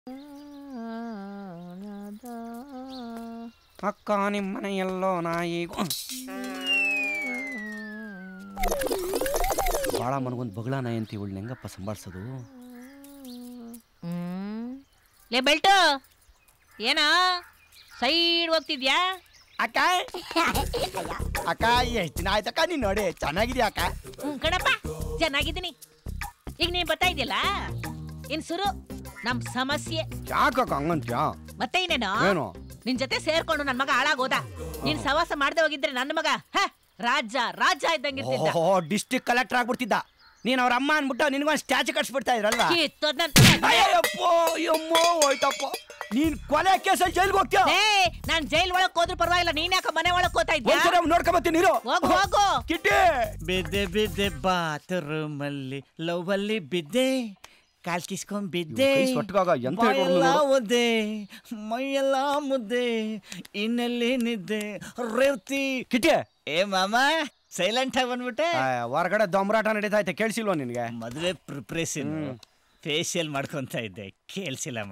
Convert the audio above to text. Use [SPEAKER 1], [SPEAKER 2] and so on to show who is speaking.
[SPEAKER 1] ಅಕ್ಕ ನಿಮ್ಮ ಮನೆಯಲ್ಲೋ ನಾಯಿ ಭಾಳ ಮನಗೊಂದು ಬಗಳ ನಾಯಿ ಅಂತ ಇವಳು ಹೆಂಗಪ್ಪ ಸಂಭಾಳ್ಸೋದು
[SPEAKER 2] ಹ್ಮ್. ಲೇ ಬೆಲ್ಟು ಏನೋ ಸೈಡ್ ಹೋಗ್ತಿದ್ಯಾ
[SPEAKER 3] ಅಕ್ಕ ಅಕ್ಕ ಎಷ್ಟು ದಿನ ಆಯ್ತಕ್ಕ ನೀನ್ ನೋಡಿ ಚೆನ್ನಾಗಿದ್ಯಾ ಅಕ್ಕ
[SPEAKER 2] ಹ್ಞೂ ಕಣಪ್ಪ ಚೆನ್ನಾಗಿದ್ದೀನಿ ಈಗ ನೀನ್ ಬರ್ತಾ ಇದೆಯಲ್ಲ ಇನ್ ಸುರು ನಮ್ ಸಮಸ್ಯೆ
[SPEAKER 1] ಯಾಕಕ್ಕ ಹಂಗಂತ್ಯಾ
[SPEAKER 2] ಮತ್ತೆ ಇನ್ನೇನು
[SPEAKER 1] ಏನು
[SPEAKER 2] ನಿನ್ ಜೊತೆ ಸೇರ್ಕೊಂಡು ನನ್ ಮಗ ಹಾಳಾಗೋದ ನೀನ್ ಸವಾಸ ಮಾಡದೆ ಹೋಗಿದ್ರೆ ನನ್ನ ಮಗ ಹ ರಾಜ ರಾಜ ಇದ್ದಂಗಿರ್ತಿದ್ದ
[SPEAKER 3] ಓಹೋ ಡಿಸ್ಟ್ರಿಕ್ಟ್ ಕಲೆಕ್ಟರ್ ಆಗ್ಬಿಡ್ತಿದ್ದ ನೀನ್ ಅವ್ರ ಅಮ್ಮ ಅನ್ಬಿಟ್ಟು ನಿನ್ಗೊಂದು ಸ್ಟ್ಯಾಚು ಕಟ್ಸ್ಬಿಡ್ತಾ ಇದ್ರಲ್ವಾ
[SPEAKER 2] ಕಿತ್ತೋದ್ ನನ್-
[SPEAKER 3] ಅಯ್ಯಪ್ಪ ಅಯ್ಯಮ್ಮೋ ಹೋಯ್ತಪ್ಪ ನೀನ್ ಕೊಲೆ ಕೇಸಲ್ಲಿ ಜೈಲ್ಗೆ ಹೋಗ್ತೀಯ
[SPEAKER 2] ಏ ನಾನ್ ಜೈಲ್ ಒಳಗ್ ಹೋದ್ರು ಪರವಾಗಿಲ್ಲ ನೀನ್ ಯಾಕ ಮನೆ ಒಳಗ್ ಹೋಗ್ತಾ ಇದ್ಯಾ
[SPEAKER 3] ಒಂದ್ಸಲ ನೋಡ್ಕೊಂಬತ್ತೀನಿ ನೀರು
[SPEAKER 2] ಹೋಗು ಹೋಗು
[SPEAKER 3] ಕಿಟ್ಟಿ
[SPEAKER 4] ಬಿದ್ದೆ ಬಿದ್ದೆ ಬಾತ್ರೂಮಲ್ಲಿ ಲವ್ ಅಲ್ಲಿ ಬಿದ್ದೆ ಕಾಲ್ ಕಿಸ್ಕೊಂಡ್ ಬಿದ್ದೆ
[SPEAKER 1] ಇವ್ರ್ ಕೈ ಸೊಟ್ಗಾಗ ಎಂತ
[SPEAKER 4] ಬಾಯೆಲ್ಲ
[SPEAKER 1] ಹೇಳ್ಕೊಡ್ಲು
[SPEAKER 4] ಒದ್ದೆ ಮೈಯೆಲ್ಲ ಮುದ್ದೆ ಇನ್ನೆಲ್ಲಿ ನಿದ್ದೆ ರೇವತಿ
[SPEAKER 3] ಕಿಟ್ಟಿ
[SPEAKER 4] ಏ ಮಾಮ ಸೈಲೆಂಟ್ ಆಗಿ ಬಂದ್ಬಿಟ್ಟೆ
[SPEAKER 3] ಆ, ಹೊರಗಡೆ ದೊಂಬರಾಟ ನಡೀತಾ ಐತೆ ಕೇಳಿಸಿಲ್ವ ನಿನ್ಗೆ
[SPEAKER 4] ಮದುವೆ ಪ್ರಿಪ್ರೇಷನ್ ಫೇಶಿಯಲ್ ಮಾಡ್ಕೊಂತ ಇದ್ದೆ ಕೇಳಿಸಿಲ್ಲ